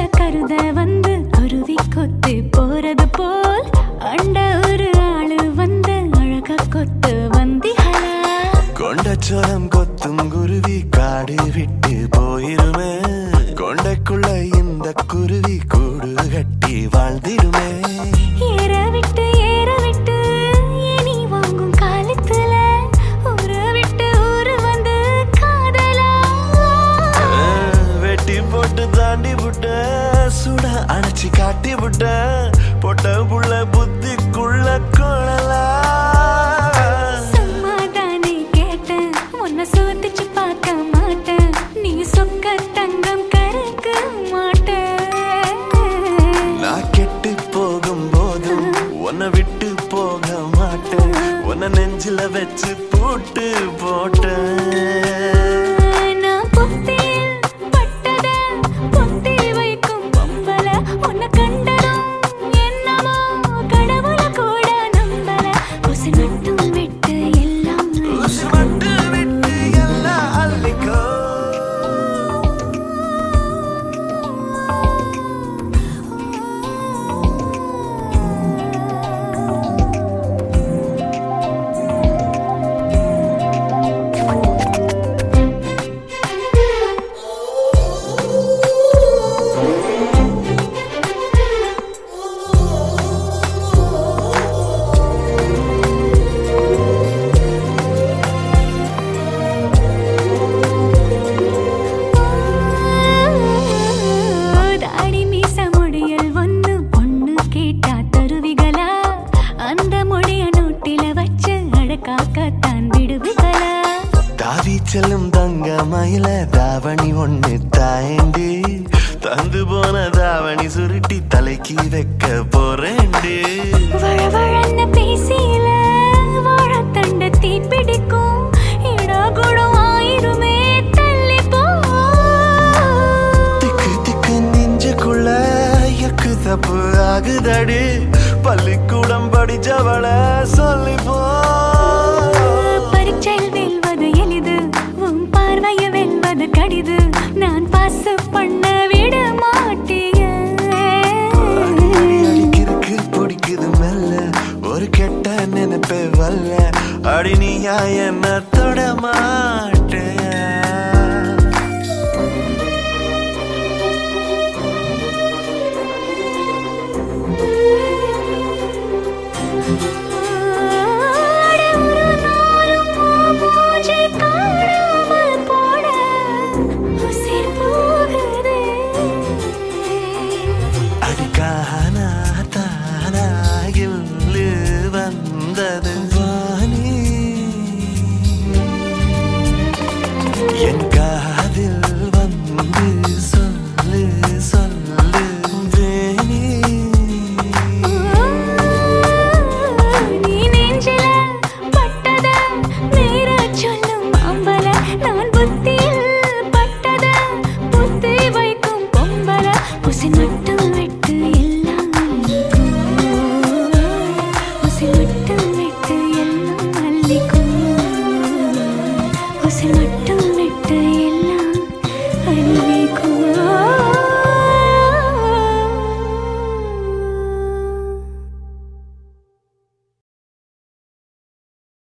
கருத வந்து குருவி கொத்து போறது போல் அண்ட ஒரு ஆளு வந்து அழக கொத்து வந்திகளா கொண்டச்சோரம் கொத்தும் குருவி காடு விட்டு போயிருமே கொண்டைக்குள்ள இந்த குருவி கூடு கட்டி வாழ்ந்திருமே ஏற விட்டு ஏற விட்டு இனி வாங்கும் காலத்துல ஊரு விட்டு ஊரு வந்து காதலா அஹ், வெட்டி போட்டு தாண்டி விட்ட சுட அணைச்சி காட்டி விட்ட பொட்ட புள்ள புத்திக்குள்ள கொள்ளலா சும்மாதானே கேட்டேன் உன்னை சோதிச்சு பார்க்க மாட்டேன் நீ சொக்க தங்கம் கருக்க மாட்டேன் நான் கெட்டு போகும் போதும் உன்னை விட்டு போக மாட்டேன் உன்னை நெஞ்சில வச்சு போட்டு போட்டேன் நான் பொத்தில் பட்டத பொத்தில் வைக்கும் பொம்பல உன்னை கண்டதும் என்னமோ கடவுள கூட நம்பல கொசு மட்டும் விட்டு எல்லாம் ஊசி மட்டும் விட்டு எல்லாம் அள்ளிக்கோ தாடி மீச முடியல் ஒண்ணு பொண்ணு கேட்டா தருவிகளா அந்த முடிய நோட்டில வச்சு அழகாக்கத்தான் விடுவிகளா தாவி செல்லும் தங்க மயில தாவணி ஒண்ணு தாயண்டி தந்து போன தாவணி சுருட்டி தலைக்கு வைக்க போறேன்டி வழவழன்னு பேசியில வாழத்தண்ட தீ பிடிக்கும் இடா குடம் ஆயிருமே தள்ளி போ திக்கு திக்கு நெஞ்சுக்குள்ள எக்கு தப்பு ஆகுதடி பள்ளிக்கூடம் படிச்சவள சொல்லி போ பரீட்சையில் வெல்வது எளிது உன் பார்வையை வெல்வது கடிது நான் பாசு பண்ண விட மாட்டேன் அடிக்கிறதுக்கு பிடிக்குது மெல்ல ஒரு கெட்ட நினைப்பே வல்ல அடி நீயா என்ன தொட மாட்டேன் ஆட ஒரு நாளும் மூஞ்சை காணாமல் போட உசிர் போகுதே. அடிக்கானா தானாயில் வந்தது வாணி என்